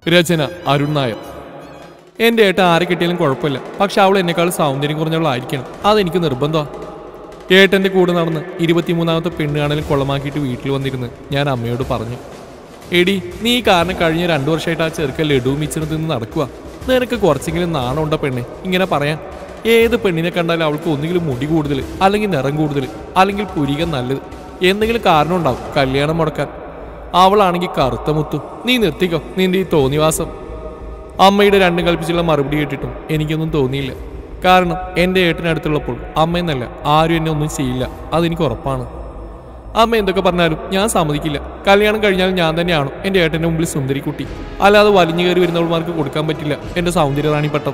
രചന അരുൺ നായർ എൻ്റെ ഏട്ട ആരെ കിട്ടിയാലും കുഴപ്പമില്ല പക്ഷെ അവൾ എന്നെക്കാൾ സൗന്ദര്യം കുറഞ്ഞവളായിരിക്കണം അതെനിക്ക് നിർബന്ധമാണ് ഏട്ടൻ്റെ കൂടെ നടന്ന് ഇരുപത്തിമൂന്നാമത്തെ പെണ്ണ് കാണലും കൊള്ളമാക്കിയിട്ട് വീട്ടിൽ വന്നിരുന്ന് ഞാൻ അമ്മയോട് പറഞ്ഞു എടി നീ ഈ കാരണം കഴിഞ്ഞ രണ്ടു വർഷമായിട്ട് ആ ചെറുക്കൻ ലഡു മിച്ചിന് തിന്ന് നടക്കുക നിനക്ക് കുറച്ചെങ്കിലും നാണമുണ്ട പെണ്ണെ ഇങ്ങനെ പറയാൻ ഏത് പെണ്ണിനെ കണ്ടാലും അവൾക്ക് ഒന്നുകിലും മുടി കൂടുതൽ അല്ലെങ്കിൽ നിറം കൂടുതൽ അല്ലെങ്കിൽ പുരികം നല്ലത് എന്തെങ്കിലും കാരണം ഉണ്ടാവും കല്യാണം മുടക്കാൻ അവളാണെങ്കിൽ കറുത്ത മുത്തു നീ നിർത്തിക്കോ നിന്റെ ഈ തോന്നിവാസം അമ്മയുടെ രണ്ടും കൽപ്പിച്ചുള്ള മറുപടി കേട്ടിട്ടും എനിക്കൊന്നും തോന്നിയില്ല കാരണം എൻ്റെ ഏട്ടനടുത്തുള്ളപ്പോൾ അമ്മയെന്നല്ല ആരും എന്നെ ഒന്നും ചെയ്യില്ല അതെനിക്ക് ഉറപ്പാണ് അമ്മ എന്തൊക്കെ പറഞ്ഞാലും ഞാൻ സമ്മതിക്കില്ല കല്യാണം കഴിഞ്ഞാൽ ഞാൻ തന്നെയാണ് എൻ്റെ ഏട്ടൻ്റെ മുമ്പിൽ സുന്ദരിക്കുട്ടി അല്ലാതെ വലിഞ്ഞു കയറി വരുന്നവന്മാർക്ക് കൊടുക്കാൻ പറ്റില്ല എൻ്റെ സൗന്ദര്യറാണി പട്ടം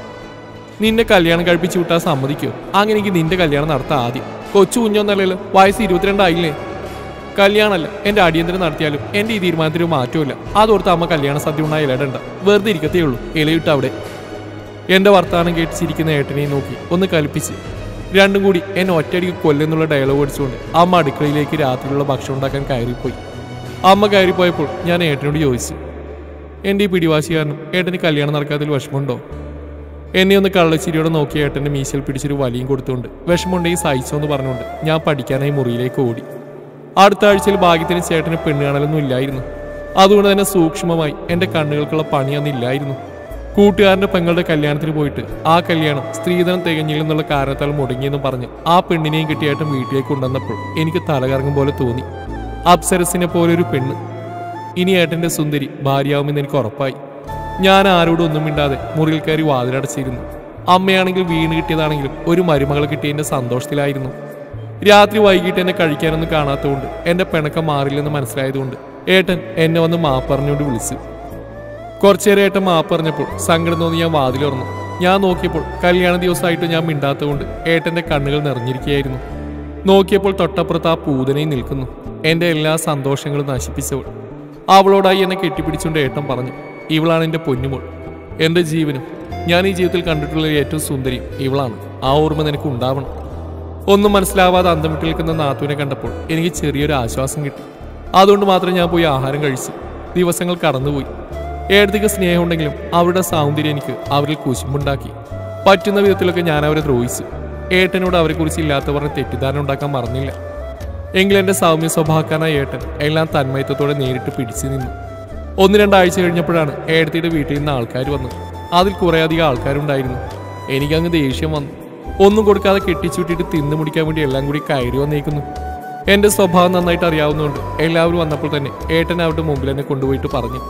നിന്നെ കല്യാണം കഴിപ്പിച്ച് വിട്ടാൽ സമ്മതിക്കോ അങ്ങനെ എനിക്ക് നിന്റെ കല്യാണം നടത്താം ആദ്യം കൊച്ചു കുഞ്ഞൊന്നല്ലല്ലോ വയസ്സ് ഇരുപത്തിരണ്ടായില്ലേ കല്യാണമല്ല എൻ്റെ അടിയന്തരം നടത്തിയാലും എൻ്റെ ഈ തീരുമാനത്തിന് ഒരു മാറ്റമില്ല അതോർത്ത് അമ്മ കല്യാണ സദ്യ ഉണ്ടായി ഇലടണ്ട വെറുതെ ഇരിക്കത്തേ ഉള്ളൂ ഇലയിട്ട് അവിടെ എൻ്റെ വർത്താനം കേട്ട് ചിരിക്കുന്ന ഏട്ടനെയും നോക്കി ഒന്ന് കൽപ്പിച്ച് രണ്ടും കൂടി എന്നെ ഒറ്റയടിക്ക് കൊല്ലെന്നുള്ള ഡയലോഗ് അടിച്ചുകൊണ്ട് അമ്മ അടുക്കളയിലേക്ക് രാത്രിയിലുള്ള ഭക്ഷണം ഉണ്ടാക്കാൻ കയറിപ്പോയി അമ്മ കയറിപ്പോയപ്പോൾ ഞാൻ ഏട്ടനോട് ചോദിച്ചു എൻ്റെ ഈ പിടിവാശി കാരണം ഏട്ടന് കല്യാണം നടക്കാത്തതിൽ വിഷമമുണ്ടോ എന്നെ ഒന്ന് കള്ളച്ചിരിയോടെ നോക്കിയ ഏട്ടൻ്റെ മീശയിൽ പിടിച്ചൊരു വലിയും കൊടുത്തുകൊണ്ട് വിഷമമുണ്ടെങ്കിൽ സഹിച്ചോ എന്ന് പറഞ്ഞുകൊണ്ട് ഞാൻ പഠിക്കാനായി മുറിയിലേക്ക് ഓടി അടുത്ത ആഴ്ചയിൽ ഭാഗ്യത്തിന് ചേട്ടന് പെണ്ണ് കാണലൊന്നും ഇല്ലായിരുന്നു അതുകൊണ്ട് തന്നെ സൂക്ഷ്മമായി എൻ്റെ കണ്ണുകൾക്കുള്ള പണി അന്നില്ലായിരുന്നു കൂട്ടുകാരൻ്റെ പെങ്ങളുടെ കല്യാണത്തിന് പോയിട്ട് ആ കല്യാണം സ്ത്രീധനം തികഞ്ഞില്ലെന്നുള്ള കാരണത്താൽ മുടങ്ങിയെന്ന് പറഞ്ഞ് ആ പെണ്ണിനെയും കിട്ടിയേട്ടൻ വീട്ടിലേക്ക് കൊണ്ടുവന്നപ്പോൾ എനിക്ക് തലകറങ്ങും പോലെ തോന്നി അപ്സരസിനെ പോലെ ഒരു പെണ്ണ് ഇനി ഏട്ടന്റെ സുന്ദരി ഭാര്യയാവുമെന്ന് എനിക്ക് ഉറപ്പായി ഞാൻ ആരോടും ഒന്നും മിണ്ടാതെ മുറിയിൽ കയറി വാതിലടച്ചിരുന്നു അമ്മയാണെങ്കിൽ വീണ് കിട്ടിയതാണെങ്കിലും ഒരു മരുമകളെ കിട്ടിയതിന്റെ സന്തോഷത്തിലായിരുന്നു രാത്രി വൈകിട്ട് എന്നെ കഴിക്കാനൊന്നും കാണാത്തതുകൊണ്ട് എന്റെ പിണക്കം മാറില്ലെന്ന് മനസ്സിലായതുകൊണ്ട് ഏട്ടൻ എന്നെ വന്ന് മാപ്പറഞ്ഞുകൊണ്ട് വിളിച്ചു കുറച്ചേരം ഏട്ടൻ മാപ്പ് പറഞ്ഞപ്പോൾ സങ്കടം തോന്നി ഞാൻ വാതിൽ തുറന്നു ഞാൻ നോക്കിയപ്പോൾ കല്യാണ ദിവസമായിട്ട് ഞാൻ മിണ്ടാത്തതുകൊണ്ട് ഏട്ടന്റെ കണ്ണുകൾ നിറഞ്ഞിരിക്കുകയായിരുന്നു നോക്കിയപ്പോൾ തൊട്ടപ്പുറത്ത് ആ പൂതനയും നിൽക്കുന്നു എന്റെ എല്ലാ സന്തോഷങ്ങളും നശിപ്പിച്ചവൾ അവളോടായി എന്നെ കെട്ടിപ്പിടിച്ചുകൊണ്ട് ഏട്ടൻ പറഞ്ഞു ഇവളാണ് എന്റെ പൊന്നുമോൾ എന്റെ ജീവനും ഞാൻ ഈ ജീവിതത്തിൽ കണ്ടിട്ടുള്ള ഏറ്റവും സുന്ദരി ഇവളാണ് ആ ഓർമ്മ നിനക്ക് ഉണ്ടാവണം ഒന്നും മനസ്സിലാവാതെ അന്തം വിട്ട് നിൽക്കുന്ന നാത്തുവിനെ കണ്ടപ്പോൾ എനിക്ക് ചെറിയൊരു ആശ്വാസം കിട്ടി അതുകൊണ്ട് മാത്രം ഞാൻ പോയി ആഹാരം കഴിച്ചു ദിവസങ്ങൾ കടന്നുപോയി ഏടത്തേക്ക് സ്നേഹമുണ്ടെങ്കിലും അവരുടെ സൗന്ദര്യം എനിക്ക് അവരിൽ കുശുമ്പുണ്ടാക്കി പറ്റുന്ന വിധത്തിലൊക്കെ ഞാൻ അവരെ ദ്രോഹിച്ചു ഏട്ടനോട് അവരെക്കുറിച്ച് ഇല്ലാത്ത പറഞ്ഞ് തെറ്റിദ്ധാരണ ഉണ്ടാക്കാൻ മറന്നില്ല എങ്കിലും എൻ്റെ സൗമ്യ സ്വഭാവക്കാരനായ ഏട്ടൻ എല്ലാം തന്മയത്വത്തോടെ നേരിട്ട് പിടിച്ചു നിന്നു ഒന്ന് രണ്ടാഴ്ച കഴിഞ്ഞപ്പോഴാണ് ഏടത്തിയുടെ വീട്ടിൽ നിന്ന് ആൾക്കാർ വന്നത് അതിൽ കുറേയധികം ആൾക്കാരുണ്ടായിരുന്നു എനിക്കങ്ങ് ദേഷ്യം വന്നു ഒന്നും കൊടുക്കാതെ കെട്ടിച്ചുവിട്ടിട്ട് തിന്നു മുടിക്കാൻ വേണ്ടി എല്ലാം കൂടി കയറി വന്നേക്കുന്നു എൻ്റെ സ്വഭാവം നന്നായിട്ട് അറിയാവുന്നതുകൊണ്ട് എല്ലാവരും വന്നപ്പോൾ തന്നെ ഏട്ടൻ അവരുടെ മുമ്പിൽ എന്നെ കൊണ്ടുപോയിട്ട് പറഞ്ഞു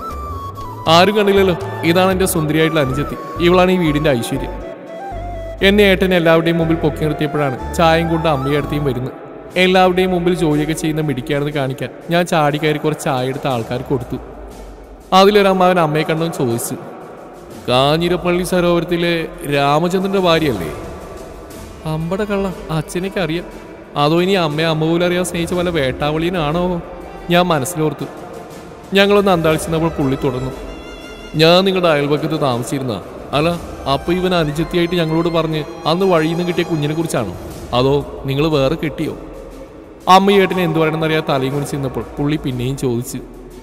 ആരും കണ്ടില്ലല്ലോ ഇതാണ് എൻ്റെ സുന്ദരിയായിട്ടുള്ള അനുജത്തി ഇവളാണ് ഈ വീടിൻ്റെ ഐശ്വര്യം എന്നെ ഏട്ടൻ എല്ലാവരുടെയും മുമ്പിൽ പൊക്കി നിർത്തിയപ്പോഴാണ് ചായയും കൊണ്ട് അമ്മയും അടുത്തേയും വരുന്നത് എല്ലാവരുടെയും മുമ്പിൽ ജോലിയൊക്കെ ചെയ്യുന്ന മിടിക്കാണെന്ന് കാണിക്കാൻ ഞാൻ ചാടി കയറി കുറച്ച് ചായ എടുത്ത ആൾക്കാർക്ക് കൊടുത്തു അതിലൊരു അമ്മാവൻ അമ്മയെ കണ്ടെന്ന് ചോദിച്ചു കാഞ്ഞിരപ്പള്ളി സരോവരത്തിലെ രാമചന്ദ്രന്റെ ഭാര്യയല്ലേ അമ്പട കള്ള അച്ഛനൊക്കെ അറിയാം അതോ ഇനി അമ്മയെ അമ്മ പോലും അറിയാൻ സ്നേഹിച്ച പോലെ വേട്ടാവളിയനാണോ ഞാൻ മനസ്സിലോർത്തു ഞങ്ങളൊന്ന് അന്താളിച്ചപ്പോൾ പുള്ളി തുടർന്നു ഞാൻ നിങ്ങളുടെ അയൽവക്കത്ത് താമസിച്ചിരുന്ന അല്ല അപ്പൊ ഇവൻ അനുജത്തിയായിട്ട് ഞങ്ങളോട് പറഞ്ഞ് അന്ന് വഴിയിൽ നിന്ന് കിട്ടിയ കുഞ്ഞിനെ കുറിച്ചാണോ അതോ നിങ്ങൾ വേറെ കിട്ടിയോ അമ്മയേട്ടനെ എന്തു പറയണമെന്നറിയാൻ തലയും കുണിച്ചിരുന്നപ്പോൾ പുള്ളി പിന്നെയും ചോദിച്ചു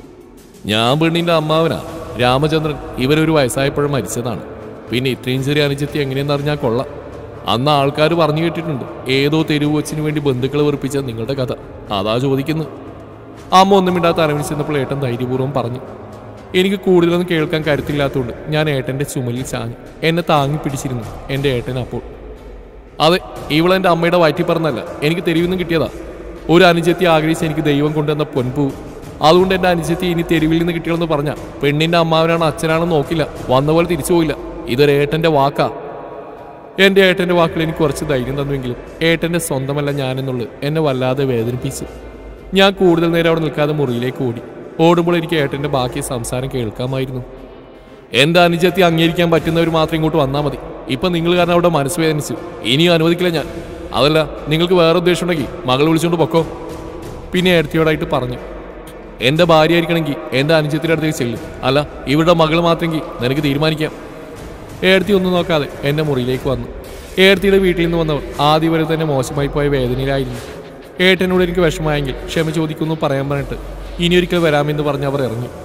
ഞാൻ പെണ്ണിന്റെ അമ്മാവനാ രാമചന്ദ്രൻ ഇവരൊരു വയസ്സായപ്പോഴും മരിച്ചതാണ് പിന്നെ ഇത്രയും ചെറിയ അനുജത്തി എങ്ങനെയെന്ന് അറിഞ്ഞാൽ കൊള്ളാം അന്ന് ആൾക്കാർ പറഞ്ഞു കേട്ടിട്ടുണ്ട് ഏതോ തെരുവ് കൊച്ചിന് വേണ്ടി ബന്ധുക്കളെ വെറുപ്പിച്ച നിങ്ങളുടെ കഥ അതാ ചോദിക്കുന്നത് അമ്മ ഒന്നും മിണ്ടാത്ത അരവിൽ ചെന്നപ്പോൾ ഏട്ടൻ ധൈര്യപൂർവ്വം പറഞ്ഞു എനിക്ക് കൂടുതലൊന്നും കേൾക്കാൻ കരുത്തില്ലാത്തതുകൊണ്ട് ഞാൻ ഏട്ടൻ്റെ ചുമലിൽ ചാഞ്ഞു എന്നെ താങ്ങി പിടിച്ചിരുന്നു എൻ്റെ ഏട്ടൻ അപ്പോൾ അതെ ഇവളെൻ്റെ അമ്മയുടെ വയറ്റി പറഞ്ഞല്ല എനിക്ക് തെരുവിൽ നിന്ന് കിട്ടിയതാ ഒരു അനുജത്തി ആഗ്രഹിച്ച് എനിക്ക് ദൈവം കൊണ്ടുവന്ന പൊൻപൂ അതുകൊണ്ട് എൻ്റെ അനുജത്തി ഇനി തെരുവിൽ നിന്ന് കിട്ടിയതെന്ന് പറഞ്ഞ പെണ്ണിൻ്റെ അമ്മാവനാണ് അച്ഛനാണെന്ന് നോക്കില്ല വന്ന പോലെ തിരിച്ചു പോയില്ല ഇതൊരു ഏട്ടൻ്റെ വാക്കാ എൻ്റെ ഏട്ടൻ്റെ വാക്കുകൾ എനിക്ക് കുറച്ച് ധൈര്യം തന്നുവെങ്കിലും ഏട്ടൻ്റെ സ്വന്തമല്ല ഞാനെന്നുള്ളത് എന്നെ വല്ലാതെ വേദനിപ്പിച്ചു ഞാൻ കൂടുതൽ നേരം അവിടെ നിൽക്കാതെ മുറിയിലേക്ക് ഓടി ഓടുമ്പോൾ എനിക്ക് ഏട്ടൻ്റെ ബാക്കി സംസാരം കേൾക്കാമായിരുന്നു എൻ്റെ അനുജത്തി അംഗീകരിക്കാൻ പറ്റുന്നവർ മാത്രം ഇങ്ങോട്ട് വന്നാൽ മതി ഇപ്പം നിങ്ങൾ കാരണം അവിടെ മനസ്സ് വേദനിച്ചു ഇനിയും അനുവദിക്കില്ല ഞാൻ അതല്ല നിങ്ങൾക്ക് വേറെ ഉദ്ദേശം ഉണ്ടെങ്കിൽ മകൾ വിളിച്ചുകൊണ്ട് പൊക്കോ പിന്നെ ഏടത്തിയോടായിട്ട് പറഞ്ഞു എൻ്റെ ഭാര്യ ആയിരിക്കണമെങ്കിൽ എൻ്റെ അനുജത്തിൻ്റെ അടുത്തേക്ക് ചെല്ലും അല്ല ഇവരുടെ മകൾ മാത്രമെങ്കിൽ നിനക്ക് തീരുമാനിക്കാം ഏടത്തി ഒന്നും നോക്കാതെ എൻ്റെ മുറിയിലേക്ക് വന്നു ഏടത്തിയുടെ വീട്ടിൽ നിന്ന് വന്നവർ ആദ്യം വരെ തന്നെ മോശമായി പോയ വേദനയിലായിരുന്നു ഏട്ടനോട് എനിക്ക് വിഷമമായെങ്കിൽ ക്ഷമ ചോദിക്കുന്നു പറയാൻ പറഞ്ഞിട്ട് ഇനിയൊരിക്കൽ വരാമെന്ന് പറഞ്ഞ് അവർ ഇറങ്ങി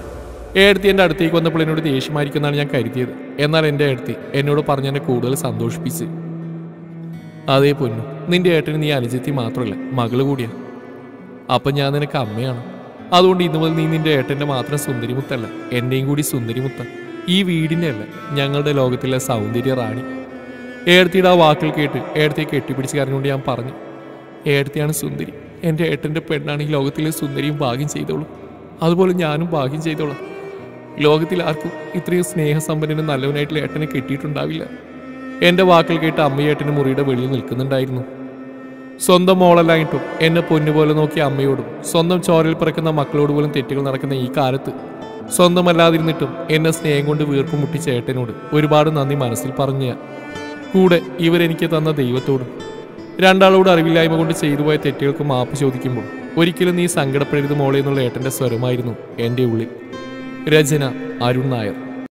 ഏടത്തി എൻ്റെ അടുത്തേക്ക് വന്നപ്പോൾ എന്നോട് ദേഷ്യമായിരിക്കുമെന്നാണ് ഞാൻ കരുതിയത് എന്നാൽ എൻ്റെ ഏടത്തി എന്നോട് പറഞ്ഞെന്നെ കൂടുതൽ സന്തോഷിപ്പിച്ച് അതേ പൊന്നു നിന്റെ ഏട്ടന് നീ അനുജത്തി മാത്രമല്ല മകള് കൂടിയാ അപ്പം ഞാൻ നിനക്ക് അമ്മയാണ് അതുകൊണ്ട് ഇന്നു മുതൽ നീ നിന്റെ ഏട്ടൻ്റെ മാത്രം സുന്ദരിമുത്തല്ല എൻ്റെയും കൂടി സുന്ദരിമുത്ത ഈ വീടിൻ്റെ അല്ല ഞങ്ങളുടെ ലോകത്തിലെ സൗന്ദര്യ റാണി ഏടത്തിയുടെ ആ വാക്കുകൾ കേട്ട് ഏടത്തിയെ കെട്ടിപ്പിടിച്ച് കരഞ്ഞുകൊണ്ട് ഞാൻ പറഞ്ഞു ഏടത്തിയാണ് സുന്ദരി എൻ്റെ ഏട്ടൻ്റെ പെണ്ണാണ് ഈ ലോകത്തിലെ സുന്ദരിയും ഭാഗ്യം ചെയ്തോളൂ അതുപോലെ ഞാനും ഭാഗ്യം ചെയ്തോളാം ലോകത്തിൽ ആർക്കും ഇത്രയും സ്നേഹസമ്പന്നനും നല്ലവനായിട്ടുള്ള ഏട്ടനെ കിട്ടിയിട്ടുണ്ടാവില്ല എൻ്റെ വാക്കുകൾ കേട്ട് അമ്മയേട്ടന് മുറിയുടെ വെളിയിൽ നിൽക്കുന്നുണ്ടായിരുന്നു സ്വന്തം മോളല്ലായിട്ടും എന്നെ പൊന്നുപോലെ നോക്കിയ അമ്മയോടും സ്വന്തം ചോരയിൽ പിറക്കുന്ന മക്കളോട് പോലും തെറ്റുകൾ നടക്കുന്ന ഈ കാലത്ത് സ്വന്തമല്ലാതിരുന്നിട്ടും എന്നെ സ്നേഹം കൊണ്ട് വീർപ്പ് മുട്ടിച്ച ഏട്ടനോട് ഒരുപാട് നന്ദി മനസ്സിൽ പറഞ്ഞു ഞാൻ കൂടെ ഇവരെനിക്ക് തന്ന ദൈവത്തോടും രണ്ടാളോട് അറിവില്ലായ്മ കൊണ്ട് ചെയ്തു പോയ തെറ്റുകൾക്ക് മാപ്പ് ചോദിക്കുമ്പോൾ ഒരിക്കലും നീ സങ്കടപ്പെടരുത് മോളെ എന്നുള്ള ഏട്ടന്റെ സ്വരമായിരുന്നു എൻ്റെ ഉള്ളിൽ രചന അരുൺ നായർ